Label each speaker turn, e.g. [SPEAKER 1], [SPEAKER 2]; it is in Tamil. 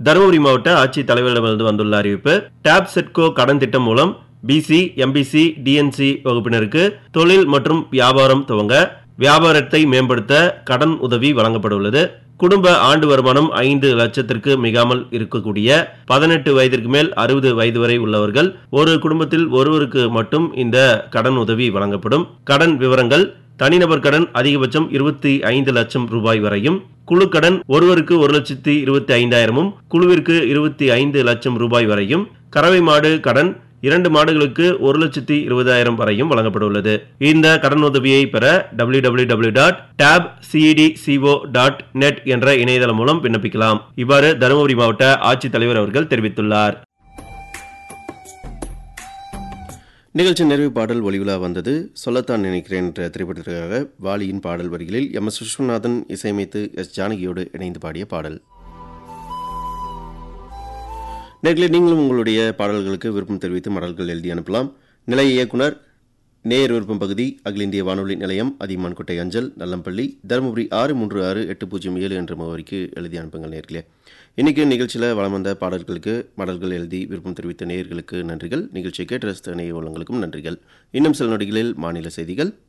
[SPEAKER 1] தருமபுரி மாவட்ட ஆட்சித் தலைவரிடமிருந்து வந்துள்ள அறிவிப்பு டாப் செட்கோ கடன் திட்டம் மூலம் பிசி எம்பிசி டிஎன்சி வகுப்பினருக்கு தொழில் மற்றும் வியாபாரம் துவங்க வியாபாரத்தை மேம்படுத்த கடன் உதவி வழங்கப்பட உள்ளது குடும்ப ஆண்டு வருமானம் ஐந்து லட்சத்திற்கு மிகாமல் இருக்கக்கூடிய பதினெட்டு வயதிற்கு மேல் அறுபது வயது வரை உள்ளவர்கள் ஒரு குடும்பத்தில் ஒருவருக்கு மட்டும் இந்த கடன் உதவி வழங்கப்படும் கடன் விவரங்கள் தனிநபர் கடன் அதிகபட்சம் இருபத்தி ஐந்து லட்சம் ரூபாய் வரையும் குழு கடன் ஒருவருக்கு ஒரு லட்சத்தி இருபத்தி ஐந்தாயிரமும் குழுவிற்கு இருபத்தி ஐந்து லட்சம் ரூபாய் வரையும் கறவை மாடு கடன் இரண்டு மாடுகளுக்கு ஒரு லட்சத்தி இருபதாயிரம் வரையும் வழங்கப்பட உள்ளது இந்த கடன் உதவியை பெற டபிள்யூ டபிள்யூ டபிள்யூ டாட் டேப் சிஇடிசிஓ டாட் நெட் என்ற இணையதளம் மூலம் விண்ணப்பிக்கலாம் இவ்வாறு தருமபுரி மாவட்ட ஆட்சித்தலைவர் அவர்கள் தெரிவித்துள்ளார் நிகழ்ச்சி நிறைவு பாடல் ஒளிவிழா வந்தது சொல்லத்தான் நினைக்கிறேன் என்ற திரைப்படத்திற்காக வாலியின் பாடல் வரிகளில் எம் எஸ் விஸ்வநாதன் இசையமைத்து எஸ் ஜானகியோடு இணைந்து பாடிய பாடல் நேர்களை நீங்களும் உங்களுடைய பாடல்களுக்கு விருப்பம் தெரிவித்து மடல்கள் எழுதி அனுப்பலாம் நிலைய இயக்குனர் நேர் விருப்பம் பகுதி அகில இந்திய வானொலி நிலையம் அதிமான்கோட்டை அஞ்சல் நல்லம்பள்ளி தருமபுரி ஆறு மூன்று ஆறு எட்டு பூஜ்ஜியம் ஏழு என்ற முகவரிக்கு எழுதி அனுப்புங்கள் நேர்களே இன்னைக்கு நிகழ்ச்சியில் வளம் வந்த பாடல்களுக்கு மடல்கள் எழுதி விருப்பம் தெரிவித்த நேயர்களுக்கு நன்றிகள் நிகழ்ச்சியை கேட்டு ரசித்த நேய உள்ளங்களுக்கும் நன்றிகள் இன்னும் சில நொடிகளில் மாநில செய்திகள்